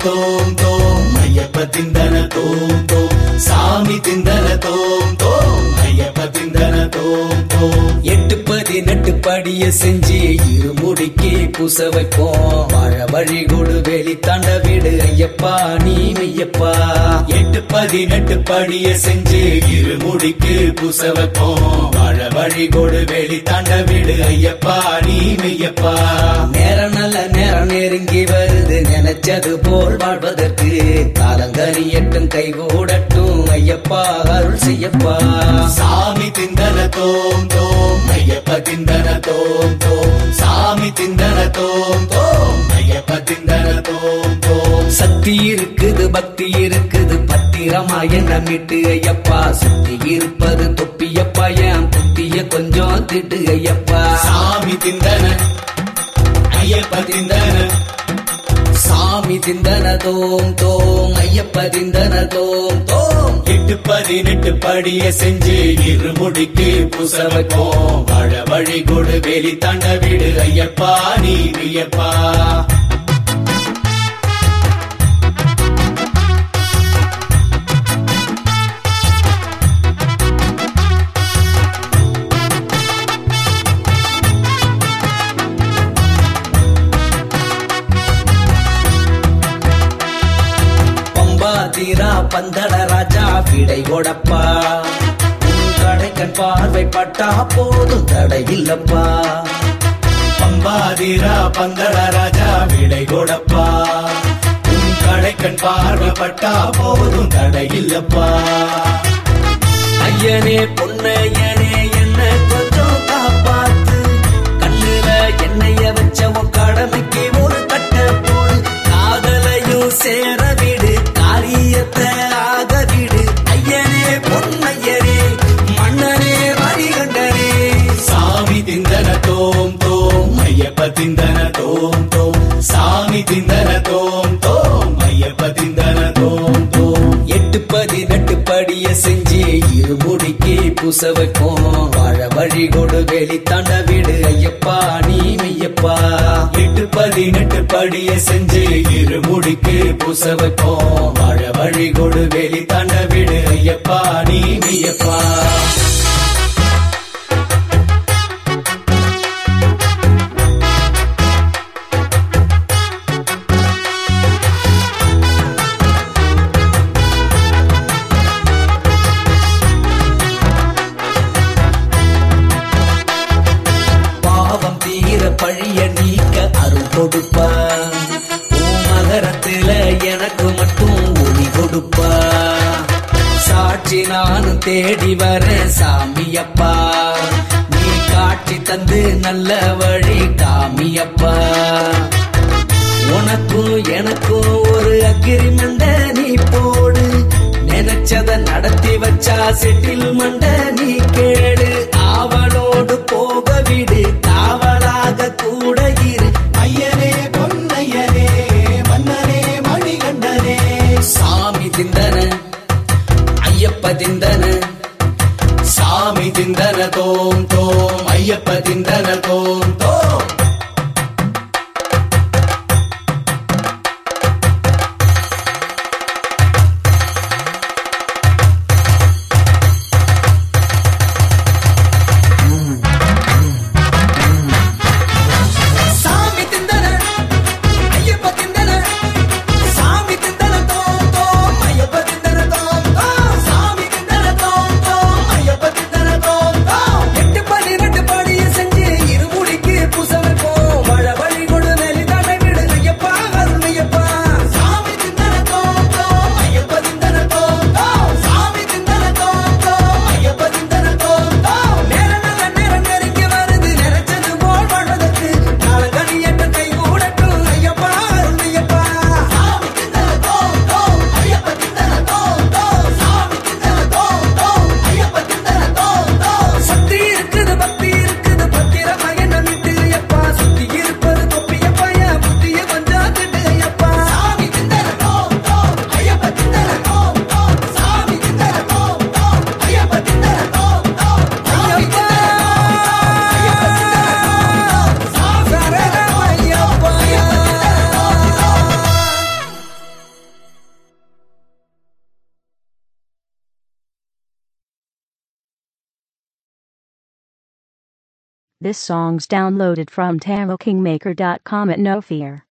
தோம் தோம் ஐயப்ப திந்தன தோம் தோம் சாமி திந்தன தோம் தோம் ஐயப்ப திந்தன தோம் தோம் எட்டு பதினெட்டு படிய செஞ்சு இருமுடிக்கு புச வைப்போம் வாழ வழி கொடு வெளி தாண்ட வீடு ஐயப்பா நீ மெய்யப்பா எட்டு பதினெட்டு படிய செஞ்சு இருமுடிக்கு புச வைப்போம் வாழ வழி கொடு வெளி தாண்ட வீடு ஐயப்பா நீ மெய்யப்பா நேரம் நல்ல நேரம் நெருங்கி வருது நினைச்சது போல் வாழ்வதற்கு காலங்கரி எட்டும் கை கூடட்டும் ஐயப்பா அருள் செய்யப்பா சாமி திந்தன தோம் தோம் ஐயப்ப திந்தன தோம் தோம் சாமி திந்தன தோம் தோம் ஐயப்ப திந்தன தோம் தோம் சக்தி இருக்குது பக்தி இருக்குது பத்திரமா என்ன மீட்டு ஐயப்பா சுத்தி இருப்பது தொப்பியப்பா என் புத்திய கொஞ்சம் திட்டு ஐயப்பா சாமி திந்தன ஐயப்ப திந்தன சாமி திந்தன தோம் தோம் ஐயப்ப திந்தன தோம் தோம் எட்டு பதினெட்டு படிய செஞ்சு இருமுடிக்கு புச வைப்போம் வாழ வழி கொடு வெளி தாண்ட வீடு ஐயப்பா நீ ஐயப்பா பம்பா தீரா பந்தள ராஜா விடை கொடப்பா உன் கடைக்கண் பார்வை பட்டா போதும் தடை இல்லப்பா பம்பாதிரா பந்தள ராஜா விடை கொடப்பா உன் கடைக்கண் பார்வைப்பட்டா போதும் தடையில்லப்பா ஐயனே பொன்னையனே என்ன கொஞ்சம் காப்பாத்து கண்ணுல எண்ணெய வச்ச உன் கடமைக்கு ஒரு கட்ட போடு காதலையும் சேர விடு காரியத்தை ஆக விடு ஐயனே பொன்னையனே மன்னனே மணிகண்டனே சாமி திந்தன தோம் தோம் ஐயப்ப திந்தன தோம் தோம் சாமி திந்தன தோம் தோம் ஐயப்ப திந்தன தோம் தோம் எட்டு பதினெட்டு படிய செஞ்சு இருமுடிக்கு புச வைப்போம் வாழ வழி கொடு வெளி தாண்ட வீடு ஐயப்பா நீ மெய்யப்பா எட்டு பதினெட்டு படிய செஞ்சு இருமுடிக்கு புச வைப்போம் வாழ வழி கொடு வெளி தாண்ட வீடு ஐயப்பா நீ மெய்யப்பா பாவம் தீர பழிய நீக்க அருள் கொடுப்பா உன் மகரத்துல எனக்கு மட்டும் ஒளி கொடுப்பா சாட்சி நானும் தேடி வர சாமியப்பா நீ காட்சி தந்து நல்ல வழி காமியப்பா உனக்கும் எனக்கும் ஒரு அக்ரிமெண்ட நீ போடு நினைச்சத நடத்தி வச்சா செட்டில் மண்ட நீ கேடு ஆவலோடு போக விடு காவலாக கூட இரு ஐயனே பொன்னையனே மன்னனே மணிகண்டனே சாமி திந்தன ஐயப்ப திந்தன சாமி திந்தன தோம் தோம் ஐயப்ப திந்தன தோம் தோம் சாமி திந்தன ஐயப்ப திந்தன சாமி திந்தன தோம் தோம் ஐயப்ப திந்தன தோம் தோம் சாமி திந்தன தோம் தோம் ஐயப்ப திந்தன தோம் தோம் எட்டு பன்னிரண்டு படிய செஞ்சு இருமுடிக்கு புசவ This song's downloaded from TaroKingmaker.com at no fear.